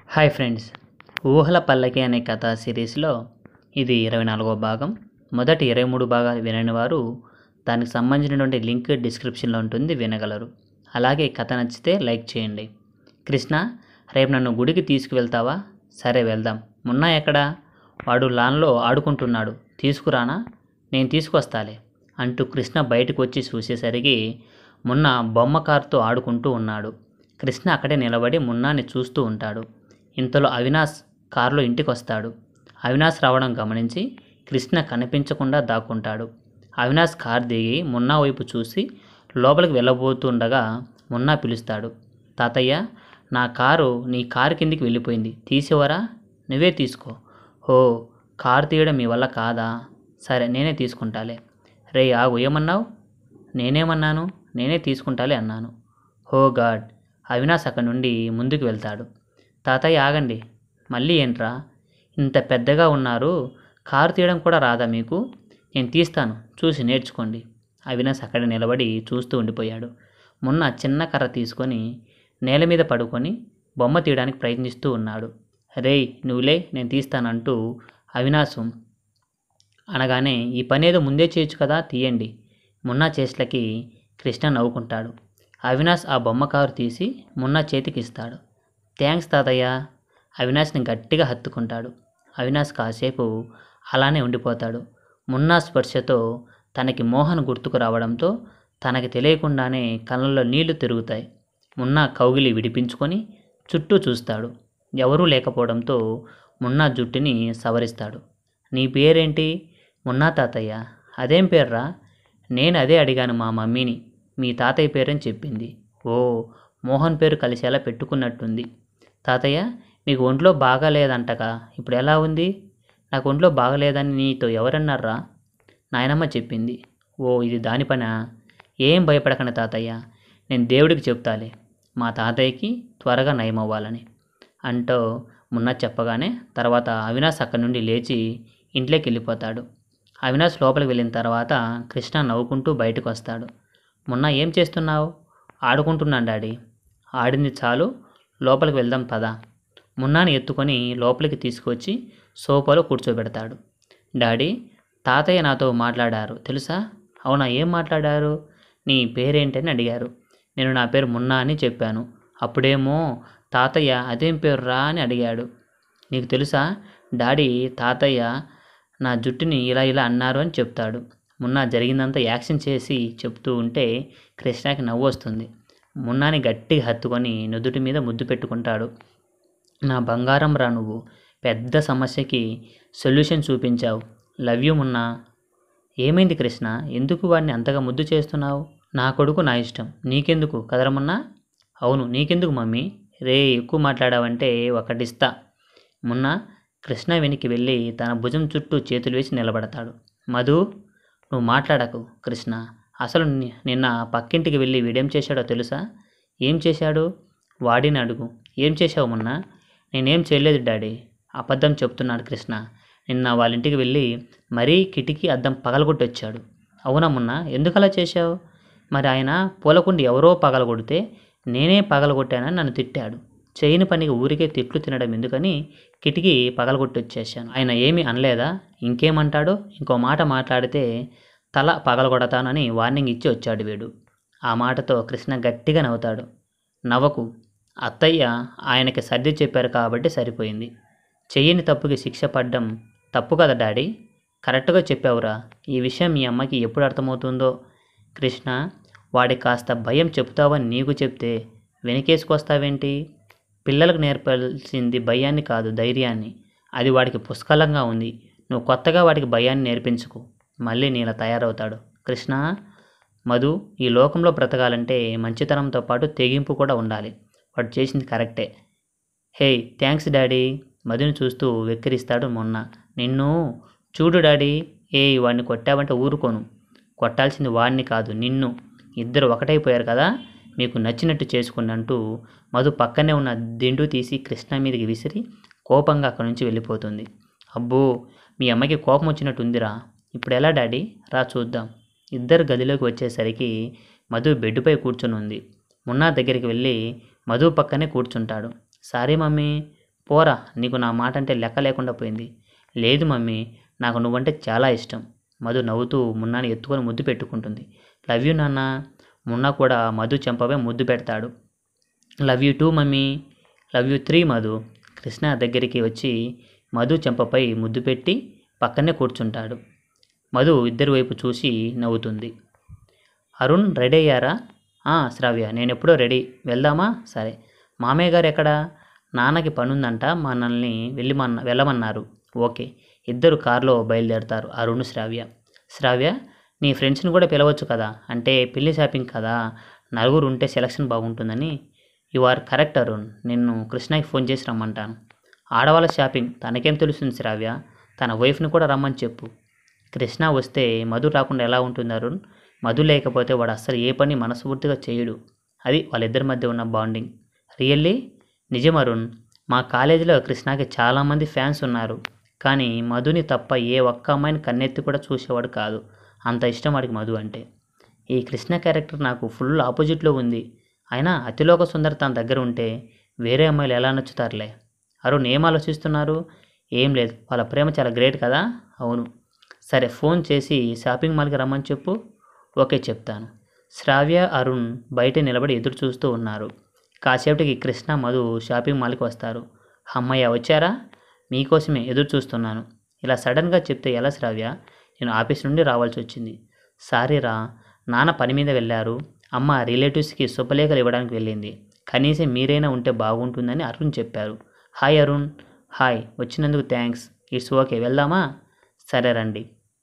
hi friends ఊహల పల్లకి అనే కథ సిరీస్లో ఇది ఇరవై నాలుగో భాగం మొదటి ఇరవై మూడు భాగాలు వినని వారు దానికి సంబంధించినటువంటి లింక్ డిస్క్రిప్షన్లో ఉంటుంది వినగలరు అలాగే కథ నచ్చితే లైక్ చేయండి కృష్ణ రేపు నన్ను గుడికి తీసుకువెళ్తావా సరే వెళ్దాం మున్నా ఎక్కడా వాడు లాన్లో ఆడుకుంటున్నాడు తీసుకురానా నేను తీసుకొస్తాలే అంటూ కృష్ణ బయటకు వచ్చి చూసేసరికి మున్న బొమ్మ కారుతో ఆడుకుంటూ ఉన్నాడు కృష్ణ అక్కడే నిలబడి మున్నాని చూస్తూ ఉంటాడు ఇంతలో అవినాష్ కారులో ఇంటికి వస్తాడు అవినాష్ రావడం గమనించి కృష్ణ కనిపించకుండా దాక్కుంటాడు అవినాష్ కార్ దిగి మున్నా వైపు చూసి లోపలికి వెళ్ళబోతుండగా మున్నా పిలుస్తాడు తాతయ్య నా కారు నీ కారు కిందికి వెళ్ళిపోయింది తీసేవరా నువ్వే తీసుకో ఓ కారు తీయడం మీ వల్ల కాదా సరే నేనే తీసుకుంటాలే రే ఆగు ఏమన్నావు నేనేమన్నాను నేనే తీసుకుంటాలే అన్నాను హో గాడ్ అవినాష్ అక్కడి నుండి ముందుకు వెళ్తాడు తాతయ్య ఆగండి మళ్ళీ ఏంట్రా ఇంత పెద్దగా ఉన్నారు కారు తీయడం కూడా రాదా మీకు నేను తీస్తాను చూసి నేర్చుకోండి అవినాష్ అక్కడ నిలబడి చూస్తూ ఉండిపోయాడు మొన్న చిన్న కర్ర తీసుకొని నేల మీద పడుకొని బొమ్మ తీయడానికి ప్రయత్నిస్తూ ఉన్నాడు రేయ్ నువ్వులే నేను తీస్తానంటూ అవినాశం అనగానే ఈ పని ఏదో ముందే చేయొచ్చు కదా తీయండి మున్నా చేష్టలకి కృష్ణ నవ్వుకుంటాడు అవినాష్ ఆ బొమ్మ కారు తీసి మున్నా చేతికి ఇస్తాడు థ్యాంక్స్ తాతయ్య అవినాష్ని గట్టిగా హత్తుకుంటాడు అవినాష్ కాసేపు అలానే ఉండిపోతాడు మున్నా స్పర్శతో తనకి మోహన్ గుర్తుకు రావడంతో తనకి తెలియకుండానే కళ్ళల్లో నీళ్లు తిరుగుతాయి మున్నా కౌగిలి విడిపించుకొని చుట్టూ చూస్తాడు ఎవరూ లేకపోవడంతో మున్నా జుట్టుని సవరిస్తాడు నీ పేరేంటి మున్నా తాతయ్య అదేం పేర్రా నేను అదే అడిగాను మా మమ్మీని మీ తాతయ్య పేరని చెప్పింది ఓ మోహన్ పేరు కలిసేలా పెట్టుకున్నట్టుంది తాతయ్య మీకు ఒంట్లో బాగాలేదంటగా ఇప్పుడు ఎలా ఉంది నాకు ఒంట్లో బాగలేదని నీతో ఎవరన్నారా నాయనమ్మ చెప్పింది ఓ ఇది దాని పనా ఏం భయపడకండి తాతయ్య నేను దేవుడికి చెప్తాలే మా తాతయ్యకి త్వరగా నయమవ్వాలని అంటూ మున్న చెప్పగానే తర్వాత అవినాష్ అక్కడి నుండి లేచి ఇంట్లోకి వెళ్ళిపోతాడు అవినాష్ లోపలికి వెళ్ళిన తర్వాత కృష్ణ నవ్వుకుంటూ బయటకు వస్తాడు మొన్న ఏం చేస్తున్నావు ఆడుకుంటున్నాను డాడీ ఆడింది చాలు లోపలికి వెళ్దాం పదా మున్నాని ఎత్తుకొని లోపలికి తీసుకొచ్చి సోఫాలో కూర్చోబెడతాడు డాడీ తాతయ్య నాతో మాట్లాడారు తెలుసా అవునా ఏం మాట్లాడారు నీ పేరేంటని అడిగారు నేను నా పేరు మున్నా అని చెప్పాను అప్పుడేమో తాతయ్య అదేం పేరు రా అని అడిగాడు నీకు తెలుసా డాడీ తాతయ్య నా జుట్టుని ఇలా ఇలా అన్నారు అని చెప్తాడు మున్నా జరిగిందంతా యాక్షన్ చేసి చెప్తూ ఉంటే కృష్ణకి నవ్వు వస్తుంది మున్నాని గట్టిగా హత్తుకొని నుదుటి మీద ముద్దు పెట్టుకుంటాడు నా బంగారం రా నువ్వు పెద్ద సమస్యకి సొల్యూషన్ చూపించావు లవ్ యూ మున్నా ఏమైంది కృష్ణ ఎందుకు వాడిని అంతగా ముద్దు చేస్తున్నావు నా కొడుకు నా ఇష్టం నీకెందుకు కదరమున్నా అవును నీకెందుకు మమ్మీ రే ఎక్కువ మాట్లాడావంటే ఒకటిస్తా మున్న కృష్ణ వెనక్కి వెళ్ళి తన భుజం చుట్టూ చేతులు వేసి నిలబడతాడు మధు నువ్వు మాట్లాడకు కృష్ణ అసలు ని- నిన్న పక్కింటికి వెళ్ళి వీడేం చేశాడో తెలుసా ఏం చేశాడు వాడిని అడుగు ఏం చేశావు మొన్న నేనేం చేయలేదు డాడీ అబద్ధం చెప్తున్నాడు కృష్ణ నిన్న వాళ్ళ ఇంటికి వెళ్ళి మరీ కిటికీ అద్దం పగలగొట్టొచ్చాడు అవునా మొన్న ఎందుకు అలా చేశావు మరి ఆయన పూలకుండి ఎవరో పగలగొడితే నేనే పగలగొట్టానని నన్ను తిట్టాడు చేయని పనికి ఊరికే తిట్లు తినడం ఎందుకని కిటికీ పగలగొట్టొచ్చేసాను ఆయన ఏమీ అనలేదా ఇంకేమంటాడో ఇంకో మాట మాట్లాడితే తల పగలగొడతానని వార్నింగ్ ఇచ్చి వచ్చాడు వీడు ఆ మాటతో కృష్ణ గట్టిగా నవ్వుతాడు నవ్వకు అత్తయ్య ఆయనకి సర్ది చెప్పారు కాబట్టి సరిపోయింది చెయ్యని తప్పుకి శిక్ష పడ్డం తప్పు కదా డాడీ కరెక్ట్గా చెప్పావురా ఈ విషయం మీ అమ్మకి ఎప్పుడు అర్థమవుతుందో కృష్ణ వాడికి కాస్త భయం చెప్తావని నీకు చెప్తే వెనకేసుకొస్తావేంటి పిల్లలకు నేర్పాల్సింది భయాన్ని కాదు ధైర్యాన్ని అది వాడికి పుష్కలంగా ఉంది నువ్వు కొత్తగా వాడికి భయాన్ని నేర్పించుకు మళ్ళీ నీలా తయారవుతాడు కృష్ణ మధు ఈ లోకంలో బ్రతకాలంటే మంచితనంతో పాటు తెగింపు కూడా ఉండాలి వాడు చేసింది కరెక్టే హే థ్యాంక్స్ డాడీ మధుని చూస్తూ వెక్కిరిస్తాడు మొన్న నిన్ను చూడు డాడీ ఏ వాడిని కొట్టావంటే ఊరుకోను కొట్టాల్సింది వాడిని కాదు నిన్ను ఇద్దరు ఒకటైపోయారు కదా మీకు నచ్చినట్టు చేసుకోండి అంటూ మధు పక్కనే ఉన్న దిండు తీసి కృష్ణ మీదకి విసిరి కోపంగా అక్కడి నుంచి వెళ్ళిపోతుంది అబ్బో మీ అమ్మకి కోపం వచ్చినట్టు ఉందిరా ఇప్పుడు ఎలా డాడీ రా చూద్దాం ఇద్దరు గదిలోకి వచ్చేసరికి మధు బెడ్డుపై కూర్చొని ఉంది మున్నా దగ్గరికి వెళ్ళి మధు పక్కనే కూర్చుంటాడు సారీ మమ్మీ పోరా నీకు నా మాట అంటే లెక్క లేకుండా పోయింది లేదు మమ్మీ నాకు నువ్వంటే చాలా ఇష్టం మధు నవ్వుతూ మున్నాని ఎత్తుకొని ముద్దు పెట్టుకుంటుంది లవ్ యూ నాన్న మున్నా కూడా మధు చెంపపై ముద్దు పెడతాడు love you too mummy love you three Madhu Krishna దగ్గరికి వచ్చి మధు చెంపపై ముద్దు పెట్టి పక్కనే కూర్చుంటాడు మధు ఇద్దరి వైపు చూసి నవ్వుతుంది అరుణ్ రెడీ అయ్యారా "ఆ, శ్రావ్య నేను ఎప్పుడో రెడీ వెళ్దామా సరే మామయ్య గారు ఎక్కడా నాన్నకి పనుందంట మనల్ని వెళ్ళి మన్న వెళ్ళమన్నారు ఓకే ఇద్దరు కారులో బయలుదేరతారు అరుణ్ శ్రావ్య శ్రావ్య నీ ఫ్రెండ్స్ని కూడా పిలవచ్చు కదా అంటే పెళ్లి షాపింగ్ కదా నలుగురు ఉంటే సెలక్షన్ బాగుంటుందని యు ఆర్ కరెక్ట్ అరుణ్ నిన్ను కృష్ణకి ఫోన్ చేసి రమ్మంటాను ఆడవాళ్ళ షాపింగ్ తనకేం తెలుస్తుంది శ్రావ్య తన వైఫ్ని కూడా రమ్మని చెప్పు కృష్ణ వస్తే మధు రాకుండా ఎలా ఉంటుంది అరుణ్ మధు లేకపోతే వాడు అస్సలు ఏ పని మనస్ఫూర్తిగా చేయడు అది వాళ్ళిద్దరి మధ్య ఉన్న బాండింగ్ రియల్లీ నిజం అరుణ్ మా కాలేజీలో కృష్ణకి చాలామంది ఫ్యాన్స్ ఉన్నారు కానీ మధుని తప్ప ఏ ఒక్క అమ్మాయిని కన్నెత్తి కూడా చూసేవాడు కాదు అంత ఇష్టం వాడికి మధు అంటే ఈ కృష్ణ క్యారెక్టర్ నాకు ఫుల్ ఆపోజిట్లో ఉంది అయినా అతిలోక సుందర తన దగ్గర ఉంటే వేరే అమ్మాయిలు ఎలా నచ్చుతారులే అరుణ్ ఏం ఆలోచిస్తున్నారు ఏం లేదు వాళ్ళ ప్రేమ చాలా గ్రేట్ కదా అవును సరే ఫోన్ చేసి షాపింగ్ మాల్కి రమ్మని చెప్పు ఓకే చెప్తాను శ్రావ్య అరుణ్ బయట నిలబడి ఎదురు చూస్తూ ఉన్నారు కాసేపటికి కృష్ణ మధు షాపింగ్ మాల్కి వస్తారు అమ్మయ్య వచ్చారా మీకోసమే ఎదురు చూస్తున్నాను ఇలా సడన్గా చెప్తే ఎలా శ్రావ్య నేను ఆఫీస్ నుండి రావాల్సి వచ్చింది సారీ రా నాన్న పని మీద వెళ్ళారు అమ్మ రిలేటివ్స్కి శుభలేఖలు ఇవ్వడానికి వెళ్ళింది కనీసం మీరైనా ఉంటే బాగుంటుందని అరుణ్ చెప్పారు హాయ్ అరుణ్ హాయ్ వచ్చినందుకు థ్యాంక్స్ ఇట్స్ ఓకే వెళ్దామా సరే రండి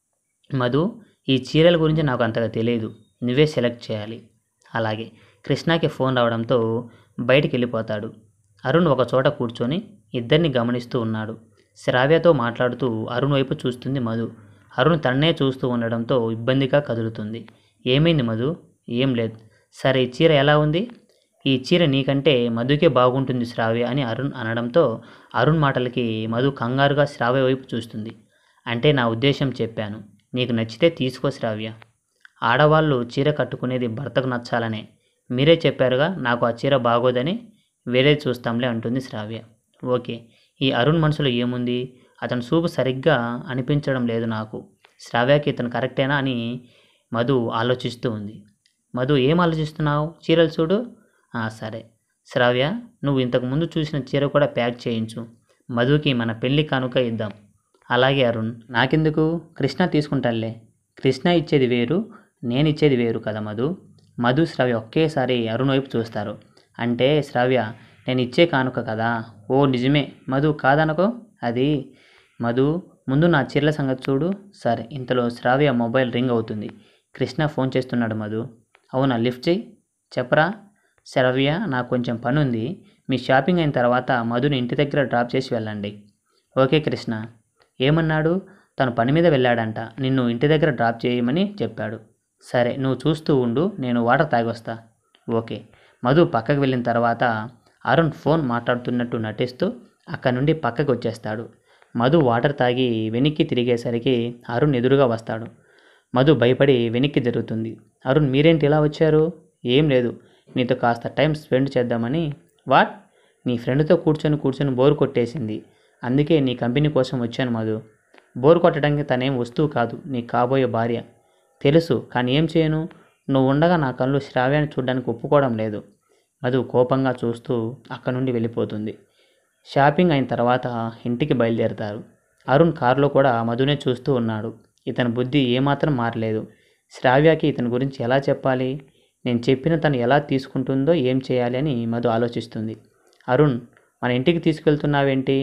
మధు ఈ చీరల గురించి నాకు అంతగా తెలియదు నువ్వే సెలెక్ట్ చేయాలి అలాగే కృష్ణకి ఫోన్ రావడంతో బయటికి వెళ్ళిపోతాడు అరుణ్ ఒక చోట కూర్చొని ఇద్దరిని గమనిస్తూ ఉన్నాడు శ్రావ్యతో మాట్లాడుతూ అరుణ్ వైపు చూస్తుంది మధు అరుణ్ తన్నే చూస్తూ ఉండడంతో ఇబ్బందిగా కదులుతుంది ఏమైంది మధు ఏం లేదు సరే ఈ చీర ఎలా ఉంది ఈ చీర నీకంటే మధుకే బాగుంటుంది శ్రావ్య అని అరుణ్ అనడంతో అరుణ్ మాటలకి మధు కంగారుగా శ్రావ్య వైపు చూస్తుంది అంటే నా ఉద్దేశం చెప్పాను నీకు నచ్చితే తీసుకో శ్రావ్య ఆడవాళ్ళు చీర కట్టుకునేది భర్తకు నచ్చాలనే మీరే చెప్పారుగా నాకు ఆ చీర బాగోదని వేరే చూస్తాంలే అంటుంది శ్రావ్య ఓకే ఈ అరుణ్ మనసులో ఏముంది అతని చూపు సరిగ్గా అనిపించడం లేదు నాకు శ్రావ్యకి ఇతను కరెక్టేనా అని మధు ఆలోచిస్తూ ఉంది మధు ఏం ఆలోచిస్తున్నావు చీరలు చూడు "ఆ, సరే శ్రావ్య నువ్వు ఇంతకు ముందు చూసిన చీర కూడా ప్యాక్ చేయించు మధుకి మన పెళ్లి కానుక ఇద్దాం అలాగే అరుణ్ నాకెందుకు కృష్ణ తీసుకుంటానులే కృష్ణ ఇచ్చేది వేరు నేను ఇచ్చేది వేరు కదా మధు మధు శ్రావ్య ఒకేసారి అరుణ్ వైపు చూస్తారు అంటే శ్రావ్య నేను ఇచ్చే కానుక కదా ఓ నిజమే మధు కాదనుకో అది మధు ముందు నా చీరల సంగతి చూడు సరే ఇంతలో శ్రావ్య మొబైల్ రింగ్ అవుతుంది కృష్ణ ఫోన్ చేస్తున్నాడు మధు అవునా లిఫ్ట్ చేయి చెప్పరా శ్రావ్య నాకు కొంచెం పని ఉంది మీ షాపింగ్ అయిన తర్వాత మధుని ఇంటి దగ్గర డ్రాప్ చేసి వెళ్ళండి ఓకే కృష్ణ ఏమన్నాడు తను పని మీద వెళ్ళాడంట నిన్ను ఇంటి దగ్గర డ్రాప్ చేయమని చెప్పాడు సరే నువ్వు చూస్తూ ఉండు నేను వాటర్ తాగొస్తా ఓకే మధు పక్కకు వెళ్ళిన తర్వాత అరుణ్ ఫోన్ మాట్లాడుతున్నట్టు నటిస్తూ అక్కడి నుండి పక్కకు వచ్చేస్తాడు మధు వాటర్ తాగి వెనక్కి తిరిగేసరికి అరుణ్ ఎదురుగా వస్తాడు మధు భయపడి వెనక్కి జరుగుతుంది అరుణ్ మీరేంటి ఇలా వచ్చారు ఏం లేదు నీతో కాస్త టైం స్పెండ్ చేద్దామని వాట్ నీ ఫ్రెండ్తో కూర్చొని కూర్చొని బోర్ కొట్టేసింది అందుకే నీ కంపెనీ కోసం వచ్చాను మధు బోర్ కొట్టడానికి తనేం వస్తువు కాదు నీ కాబోయే భార్య తెలుసు కానీ ఏం చేయను నువ్వు ఉండగా నా కళ్ళు శ్రావ్యాన్ని చూడడానికి ఒప్పుకోవడం లేదు మధు కోపంగా చూస్తూ అక్కడి నుండి వెళ్ళిపోతుంది షాపింగ్ అయిన తర్వాత ఇంటికి బయలుదేరతారు అరుణ్ కారులో కూడా మధునే చూస్తూ ఉన్నాడు ఇతని బుద్ధి ఏమాత్రం మారలేదు శ్రావ్యకి ఇతని గురించి ఎలా చెప్పాలి నేను చెప్పిన తను ఎలా తీసుకుంటుందో ఏం చేయాలి అని మధు ఆలోచిస్తుంది అరుణ్ మన ఇంటికి తీసుకెళ్తున్నావేంటి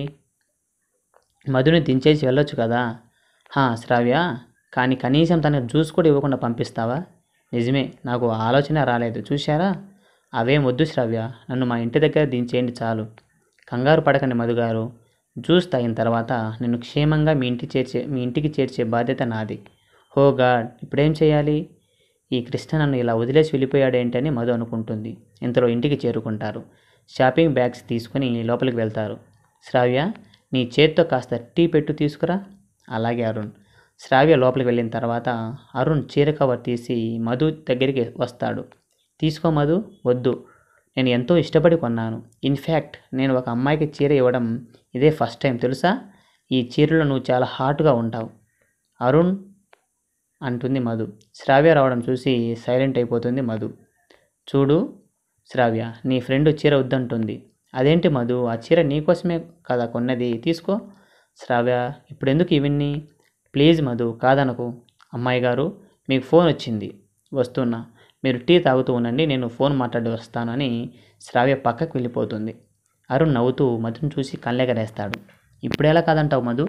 మధుని దించేసి వెళ్ళొచ్చు కదా హా శ్రావ్య కానీ కనీసం తనకు జ్యూస్ కూడా ఇవ్వకుండా పంపిస్తావా నిజమే నాకు ఆ ఆలోచన రాలేదు చూశారా అవేం వద్దు శ్రావ్య నన్ను మా ఇంటి దగ్గర దించేయండి చాలు కంగారు పడకండి మధుగారు జ్యూస్ తాగిన తర్వాత నిన్ను క్షేమంగా మీ ఇంటి చేర్చే మీ ఇంటికి చేర్చే బాధ్యత నాది హో గాడ్ ఇప్పుడేం చేయాలి ఈ కృష్ణ నన్ను ఇలా వదిలేసి వెళ్ళిపోయాడేంటని మధు అనుకుంటుంది ఇంతలో ఇంటికి చేరుకుంటారు షాపింగ్ బ్యాగ్స్ తీసుకుని లోపలికి వెళ్తారు శ్రావ్య నీ చేత్తో కాస్త టీ పెట్టు తీసుకురా అలాగే అరుణ్ శ్రావ్య లోపలికి వెళ్ళిన తర్వాత అరుణ్ చీర కవర్ తీసి మధు దగ్గరికి వస్తాడు తీసుకో మధు వద్దు నేను ఎంతో ఇష్టపడి కొన్నాను ఇన్ఫ్యాక్ట్ నేను ఒక అమ్మాయికి చీర ఇవ్వడం ఇదే ఫస్ట్ టైం తెలుసా ఈ చీరలో నువ్వు చాలా హాట్గా ఉంటావు అరుణ్ అంటుంది మధు శ్రావ్య రావడం చూసి సైలెంట్ అయిపోతుంది మధు చూడు శ్రావ్య నీ ఫ్రెండ్ చీర వద్దంటుంది అదేంటి మధు ఆ చీర నీకోసమే కదా కొన్నది తీసుకో శ్రావ్య ఇప్పుడు ఎందుకు ఇవన్నీ ప్లీజ్ మధు కాదనకు అమ్మాయి గారు మీకు ఫోన్ వచ్చింది వస్తున్నా మీరు టీ తాగుతూ ఉండండి నేను ఫోన్ మాట్లాడి వస్తానని శ్రావ్య పక్కకు వెళ్ళిపోతుంది అరుణ్ నవ్వుతూ మధుని చూసి కళ్ళెగరేస్తాడు ఇప్పుడెలా కాదంటావు మధు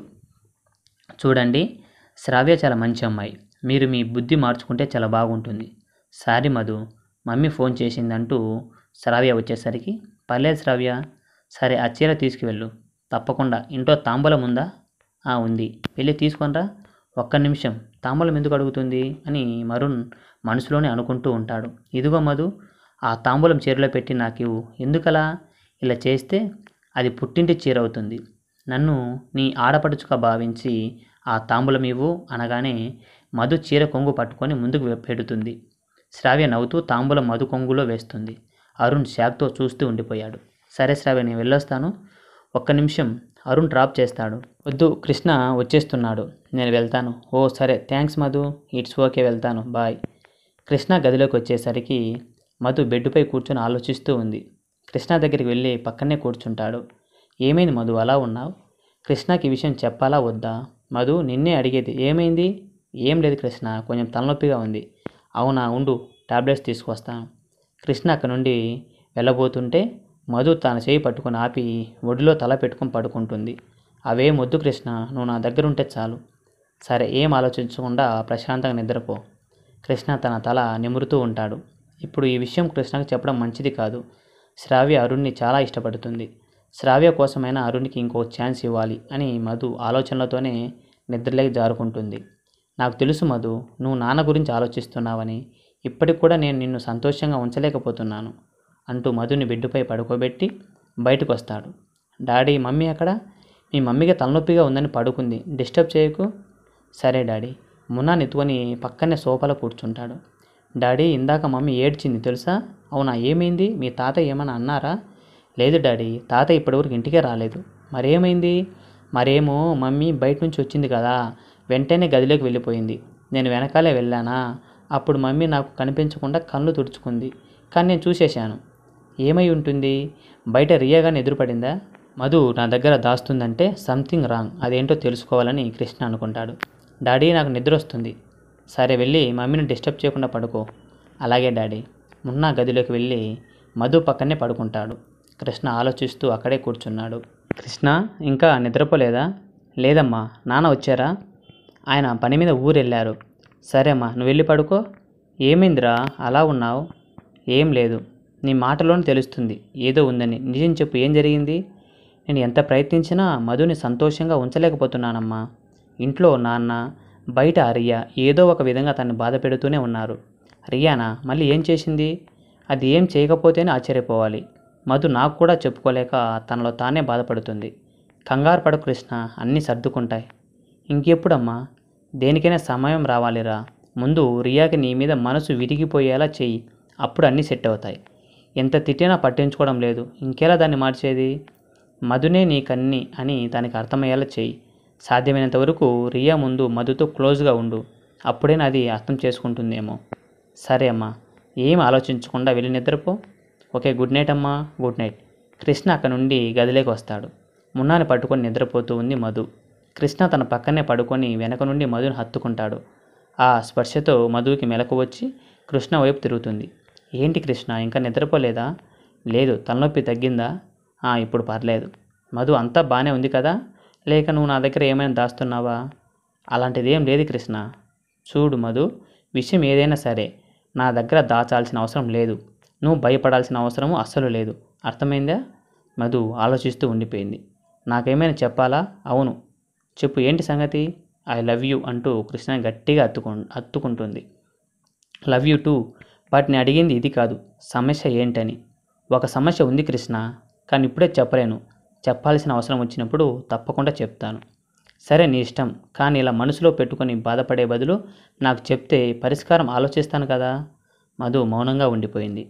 చూడండి శ్రావ్య చాలా మంచి అమ్మాయి మీరు మీ బుద్ధి మార్చుకుంటే చాలా బాగుంటుంది సారీ మధు మమ్మీ ఫోన్ చేసిందంటూ శ్రావ్య వచ్చేసరికి పర్లేదు శ్రావ్య సరే ఆ చీర తీసుకువెళ్ళు తప్పకుండా ఇంట్లో తాంబూలం ఉందా "ఆ, ఉంది వెళ్ళి తీసుకొనరా ఒక్క నిమిషం తాంబూలం ఎందుకు అడుగుతుంది అని మరుణ్ మనసులోనే అనుకుంటూ ఉంటాడు ఇదిగో మధు ఆ తాంబూలం చీరలో పెట్టి నాకు ఇవ్వు ఎందుకలా ఇలా చేస్తే అది పుట్టింటి చీర అవుతుంది నన్ను నీ ఆడపడుచుగా భావించి ఆ తాంబూలం ఇవ్వు అనగానే మధు చీర కొంగు పట్టుకొని ముందుకు వె- పెడుతుంది శ్రావ్య నవ్వుతూ తాంబూలం మధు కొంగులో వేస్తుంది అరుణ్ షాక్తో చూస్తూ ఉండిపోయాడు సరే శ్రావ్య నేను వెళ్ళొస్తాను ఒక్క నిమిషం అరుణ్ డ్రాప్ చేస్తాడు వద్దు కృష్ణ వచ్చేస్తున్నాడు నేను వెళ్తాను ఓ సరే థ్యాంక్స్ మధు ఇట్స్ ఓకే వెళ్తాను బాయ్ కృష్ణ గదిలోకి వచ్చేసరికి మధు బెడ్డుపై కూర్చొని ఆలోచిస్తూ ఉంది కృష్ణ దగ్గరికి వెళ్ళి పక్కనే కూర్చుంటాడు ఏమైంది మధు అలా ఉన్నావు కృష్ణకి ఈ విషయం చెప్పాలా వద్దా మధు నిన్నే అడిగేది ఏమైంది ఏం లేదు కృష్ణ కొంచెం తలనొప్పిగా ఉంది అవునా ఉండు టాబ్లెట్స్ తీసుకొస్తాను కృష్ణ అక్కడి నుండి వెళ్ళబోతుంటే మధు తన చేయి పట్టుకొని ఆపి ఒడిలో తల పెట్టుకొని పడుకుంటుంది అవే మొద్దు కృష్ణ నువ్వు నా దగ్గర ఉంటే చాలు సరే ఏం ఆలోచించకుండా ప్రశాంతంగా నిద్రపో కృష్ణ తన తల నిమురుతూ ఉంటాడు ఇప్పుడు ఈ విషయం కృష్ణకు చెప్పడం మంచిది కాదు శ్రావ్య అరుణ్ని చాలా ఇష్టపడుతుంది శ్రావ్య కోసమైనా అరుణ్కి ఇంకో ఛాన్స్ ఇవ్వాలి అని మధు ఆలోచనలతోనే నిద్రలేకి జారుకుంటుంది నాకు తెలుసు మధు నువ్వు నాన్న గురించి ఆలోచిస్తున్నావని ఇప్పటికి కూడా నేను నిన్ను సంతోషంగా ఉంచలేకపోతున్నాను అంటూ మధుని బెడ్డుపై పడుకోబెట్టి బయటకు వస్తాడు డాడీ మమ్మీ అక్కడ మీ మమ్మీకి తలనొప్పిగా ఉందని పడుకుంది డిస్టర్బ్ చేయకు సరే డాడీ మున్నా నెత్తుకొని పక్కనే సోఫాలో కూర్చుంటాడు డాడీ ఇందాక మమ్మీ ఏడ్చింది తెలుసా అవునా ఏమైంది మీ తాత ఏమైనా అన్నారా లేదు డాడీ తాత ఇప్పటివరకు ఇంటికే రాలేదు మరేమైంది మరేమో మమ్మీ బయట నుంచి వచ్చింది కదా వెంటనే గదిలోకి వెళ్ళిపోయింది నేను వెనకాలే వెళ్ళానా అప్పుడు మమ్మీ నాకు కనిపించకుండా కళ్ళు తుడుచుకుంది కానీ నేను చూసేశాను ఏమై ఉంటుంది బయట రియాగానే ఎదురుపడిందా మధు నా దగ్గర దాస్తుందంటే సంథింగ్ రాంగ్ అదేంటో తెలుసుకోవాలని కృష్ణ అనుకుంటాడు డాడీ నాకు నిద్ర వస్తుంది సరే వెళ్ళి మమ్మీని డిస్టర్బ్ చేయకుండా పడుకో అలాగే డాడీ మున్నా గదిలోకి వెళ్ళి మధు పక్కనే పడుకుంటాడు కృష్ణ ఆలోచిస్తూ అక్కడే కూర్చున్నాడు కృష్ణ ఇంకా నిద్రపోలేదా లేదమ్మా నాన్న వచ్చారా ఆయన పని మీద ఊరు వెళ్ళారు సరే అమ్మా నువ్వు వెళ్ళి పడుకో ఏమైందిరా అలా ఉన్నావు ఏం లేదు నీ మాటలోనే తెలుస్తుంది ఏదో ఉందని నిజం చెప్పు ఏం జరిగింది నేను ఎంత ప్రయత్నించినా మధుని సంతోషంగా ఉంచలేకపోతున్నానమ్మా ఇంట్లో నాన్న బయట రియా ఏదో ఒక విధంగా తనని బాధ పెడుతూనే ఉన్నారు రియానా మళ్ళీ ఏం చేసింది అది ఏం చేయకపోతేనే ఆశ్చర్యపోవాలి మధు నాకు కూడా చెప్పుకోలేక తనలో తానే బాధపడుతుంది కంగారు పడు కృష్ణ అన్నీ సర్దుకుంటాయి ఇంకెప్పుడమ్మా దేనికైనా సమయం రావాలిరా ముందు రియాకి నీ మీద మనసు విరిగిపోయేలా చెయ్యి అప్పుడు అన్నీ సెట్ అవుతాయి ఎంత తిట్టినా పట్టించుకోవడం లేదు ఇంకెలా దాన్ని మార్చేది మధునే నీకన్ని అని దానికి అర్థమయ్యేలా చెయ్యి సాధ్యమైనంత వరకు రియా ముందు మధుతో క్లోజ్గా ఉండు అప్పుడే అది అర్థం చేసుకుంటుందేమో సరే అమ్మా ఏం ఆలోచించకుండా వెళ్ళి నిద్రపో ఓకే గుడ్ నైట్ అమ్మా గుడ్ నైట్ కృష్ణ అక్కడ నుండి గదిలోకి వస్తాడు మున్నాని పట్టుకొని నిద్రపోతూ ఉంది మధు కృష్ణ తన పక్కనే పడుకొని వెనక నుండి మధుని హత్తుకుంటాడు ఆ స్పర్శతో మధుకి మెలకు వచ్చి కృష్ణ వైపు తిరుగుతుంది ఏంటి కృష్ణ ఇంకా నిద్రపోలేదా లేదు తలనొప్పి తగ్గిందా "ఆ, ఇప్పుడు పర్లేదు మధు అంతా బాగానే ఉంది కదా లేక నువ్వు నా దగ్గర ఏమైనా దాస్తున్నావా అలాంటిది ఏం లేదు కృష్ణ చూడు మధు విషయం ఏదైనా సరే నా దగ్గర దాచాల్సిన అవసరం లేదు నువ్వు భయపడాల్సిన అవసరము అస్సలు లేదు అర్థమైందా మధు ఆలోచిస్తూ ఉండిపోయింది నాకేమైనా చెప్పాలా అవును చెప్పు ఏంటి సంగతి ఐ లవ్ యూ అంటూ కృష్ణ గట్టిగా అత్తుకు అత్తుకుంటుంది లవ్ యూ టూ బట్ నేను అడిగింది ఇది కాదు సమస్య ఏంటని ఒక సమస్య ఉంది కృష్ణ కానీ ఇప్పుడే చెప్పలేను చెప్పాల్సిన అవసరం వచ్చినప్పుడు తప్పకుండా చెప్తాను సరే నీ ఇష్టం కానీ ఇలా మనసులో పెట్టుకొని బాధపడే బదులు నాకు చెప్తే పరిష్కారం ఆలోచిస్తాను కదా మధు మౌనంగా ఉండిపోయింది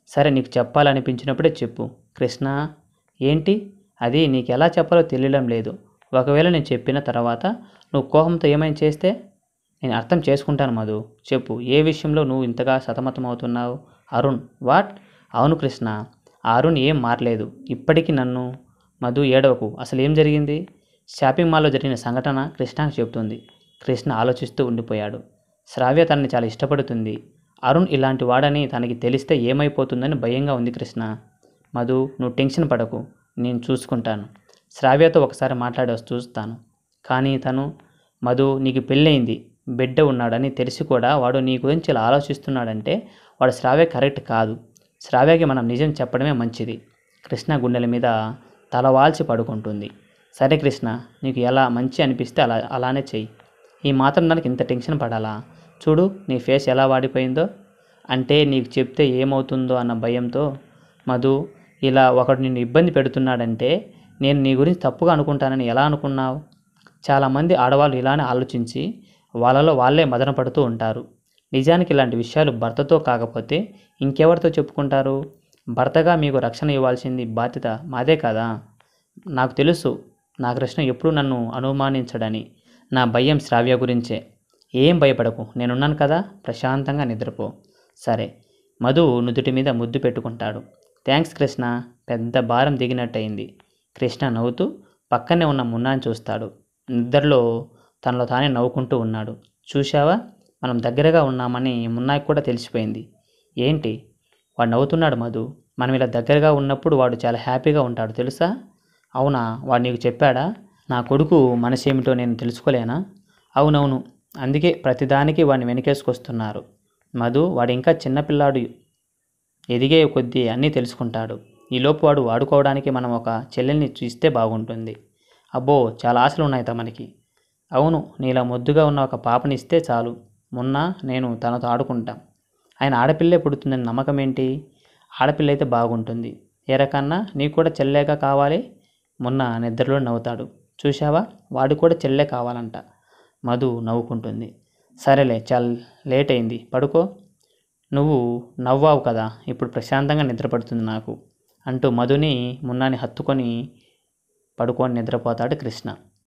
సరే నీకు చెప్పాలనిపించినప్పుడే చెప్పు కృష్ణ ఏంటి అది నీకు ఎలా చెప్పాలో తెలియడం లేదు ఒకవేళ నేను చెప్పిన తర్వాత నువ్వు కోపంతో ఏమైనా చేస్తే నేను అర్థం చేసుకుంటాను మధు చెప్పు ఏ విషయంలో నువ్వు ఇంతగా సతమతమవుతున్నావు అరుణ్ వాట్ అవును కృష్ణ ఆ అరుణ్ ఏం మారలేదు ఇప్పటికీ నన్ను మధు ఏడవకు అసలు ఏం జరిగింది షాపింగ్ మాల్లో జరిగిన సంఘటన కృష్ణకు చెబుతుంది కృష్ణ ఆలోచిస్తూ ఉండిపోయాడు శ్రావ్య తనని చాలా ఇష్టపడుతుంది అరుణ్ ఇలాంటి వాడని తనకి తెలిస్తే ఏమైపోతుందని భయంగా ఉంది కృష్ణ మధు నువ్వు టెన్షన్ పడకు నేను చూసుకుంటాను శ్రావ్యతో ఒకసారి మాట్లాడి వస్తూ చూస్తాను కానీ తను మధు నీకు పెళ్ళయింది బిడ్డ ఉన్నాడని తెలిసి కూడా వాడు నీ గురించి ఇలా ఆలోచిస్తున్నాడంటే వాడు శ్రావ్య కరెక్ట్ కాదు శ్రావ్యకి మనం నిజం చెప్పడమే మంచిది కృష్ణ గుండెల మీద తల వాల్చి పడుకుంటుంది సరే కృష్ణ నీకు ఎలా మంచి అనిపిస్తే అలా అలానే చెయ్యి ఈ మాత్రం దానికి ఇంత టెన్షన్ పడాలా చూడు నీ ఫేస్ ఎలా వాడిపోయిందో అంటే నీకు చెప్తే ఏమవుతుందో అన్న భయంతో మధు ఇలా ఒకడు నిన్ను ఇబ్బంది పెడుతున్నాడంటే నేను నీ గురించి తప్పుగా అనుకుంటానని ఎలా అనుకున్నావు చాలామంది ఆడవాళ్ళు ఇలానే ఆలోచించి వాళ్ళలో వాళ్ళే మదన పడుతూ ఉంటారు నిజానికి ఇలాంటి విషయాలు భర్తతో కాకపోతే ఇంకెవరితో చెప్పుకుంటారు భర్తగా మీకు రక్షణ ఇవ్వాల్సింది బాధ్యత మాదే కదా నాకు తెలుసు నా కృష్ణ ఎప్పుడూ నన్ను అనుమానించడని నా భయం శ్రావ్య గురించే ఏం భయపడకు నేనున్నాను కదా ప్రశాంతంగా నిద్రపో సరే మధు నుదుటి మీద ముద్దు పెట్టుకుంటాడు థ్యాంక్స్ కృష్ణ పెద్ద భారం దిగినట్టయింది కృష్ణ నవ్వుతూ పక్కనే ఉన్న మున్నాని చూస్తాడు నిద్రలో తనలో తానే నవ్వుకుంటూ ఉన్నాడు చూశావా మనం దగ్గరగా ఉన్నామని మున్నాకి కూడా తెలిసిపోయింది ఏంటి వాడు నవ్వుతున్నాడు మధు మనం ఇలా దగ్గరగా ఉన్నప్పుడు వాడు చాలా హ్యాపీగా ఉంటాడు తెలుసా అవునా వాడు నీకు చెప్పాడా నా కొడుకు మనసేమిటో నేను తెలుసుకోలేనా అవునవును అందుకే ప్రతిదానికి వాడిని వెనకేసుకొస్తున్నారు మధు వాడు ఇంకా చిన్నపిల్లాడు ఎదిగే కొద్దీ అన్నీ తెలుసుకుంటాడు ఈలోపు వాడు వాడుకోవడానికి మనం ఒక చెల్లెల్ని ఇస్తే బాగుంటుంది అబ్బో చాలా ఆశలు ఉన్నాయి తమనికి అవును నీలా ముద్దుగా ఉన్న ఒక పాపని ఇస్తే చాలు మొన్న నేను తనతో ఆడుకుంటాం ఆయన ఆడపిల్లే పుడుతుందని నమ్మకం ఏంటి ఆడపిల్ల అయితే బాగుంటుంది ఏ రకన్నా నీకు కూడా చెల్లేగా కావాలి మొన్న నిద్రలో నవ్వుతాడు చూశావా వాడు కూడా చెల్లె కావాలంట మధు నవ్వుకుంటుంది సరేలే చాల్ లేట్ అయింది పడుకో నువ్వు నవ్వావు కదా ఇప్పుడు ప్రశాంతంగా నిద్రపడుతుంది నాకు అంటూ మధుని మున్నాని హత్తుకొని పడుకొని నిద్రపోతాడు కృష్ణ